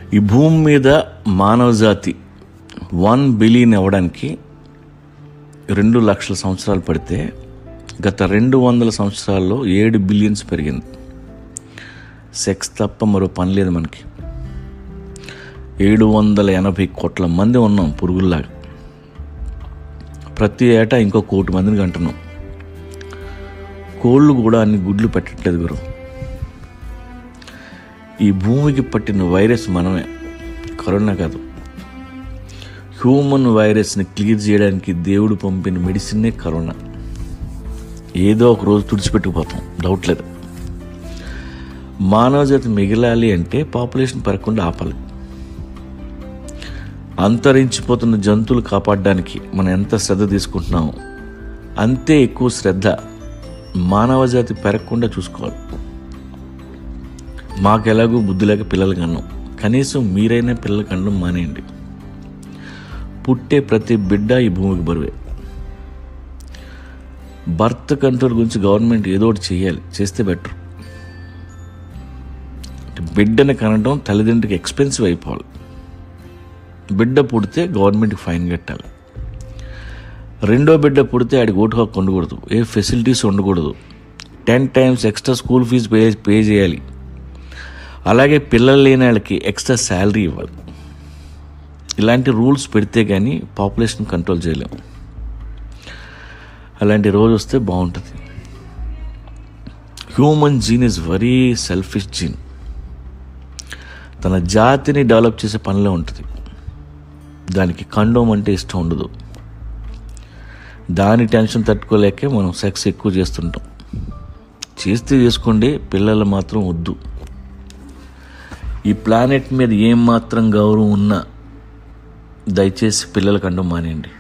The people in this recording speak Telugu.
ఈ భూమి మీద మానవ జాతి వన్ బిలియన్ అవ్వడానికి రెండు లక్షల సంవత్సరాలు పడితే గత రెండు వందల సంవత్సరాల్లో ఏడు బిలియన్స్ పెరిగింది సెక్స్ తప్ప మరో పని లేదు మనకి ఏడు వందల ఎనభై కోట్ల మంది ఉన్నాం పురుగుల్లాగా ప్రతి ఏటా ఇంకో కోటి మందిని కంటున్నాం కోళ్ళు కూడా అన్ని గుడ్లు పెట్టట్లేదు గురు ఈ భూమికి పట్టిన వైరస్ మనమే కరోనా కాదు హ్యూమన్ వైరస్ని క్లియర్ చేయడానికి దేవుడు పంపిన మెడిసిన్నే కరోనా ఏదో ఒక రోజు తుడిచిపెట్టుకుపోతాం డౌట్ లేదు మానవ జాతి మిగలాలి అంటే పాపులేషన్ పెరగకుండా ఆపాలి అంతరించిపోతున్న జంతువులు కాపాడడానికి మనం ఎంత శ్రద్ధ తీసుకుంటున్నామో అంతే ఎక్కువ శ్రద్ధ మానవ జాతి పెరగకుండా చూసుకోవాలి మాకు ఎలాగో బుద్ధి లేక పిల్లలు కన్నాం కనీసం మీరైనా పిల్లలు కనడం మానేయండి పుట్టే ప్రతి బిడ్డ ఈ భూమికి బరువే బర్త్ కంట్రోల్ గురించి గవర్నమెంట్ ఏదో ఒకటి చేయాలి చేస్తే బెటర్ బిడ్డని కనడం తల్లిదండ్రికి ఎక్స్పెన్సివ్ అయిపోవాలి బిడ్డ పుడితే గవర్నమెంట్కి ఫైన్ కట్టాలి రెండో బిడ్డ పుడితే ఆడికి ఓటు హక్కు ఉండకూడదు ఏ ఫెసిలిటీస్ ఉండకూడదు ten times extra school fee pay pay చేయాలి అలాగే పిల్లలు లేని వాళ్ళకి ఎక్స్ట్రా శాలరీ ఇవ్వాలి ఇలాంటి రూల్స్ పెడితే కానీ పాపులేషన్ కంట్రోల్ చేయలేము అలాంటి రోజు వస్తే బాగుంటుంది human gene is very selfish gene తన జాతిని డెవలప్ చేసే పనిలో ఉంటుంది దానికి కండోమ్ అంటే ఇష్టం ఉండదు దాని టెన్షన్ తట్టుకోలేకే మనం సెక్స్ ఎక్కువ చేస్తుంటాం చేస్తే చేసుకోండి పిల్లలు మాత్రం వద్దు ఈ ప్లానెట్ మీద ఏం మాత్రం గౌరవం ఉన్నా దయచేసి పిల్లల కండం మానేయండి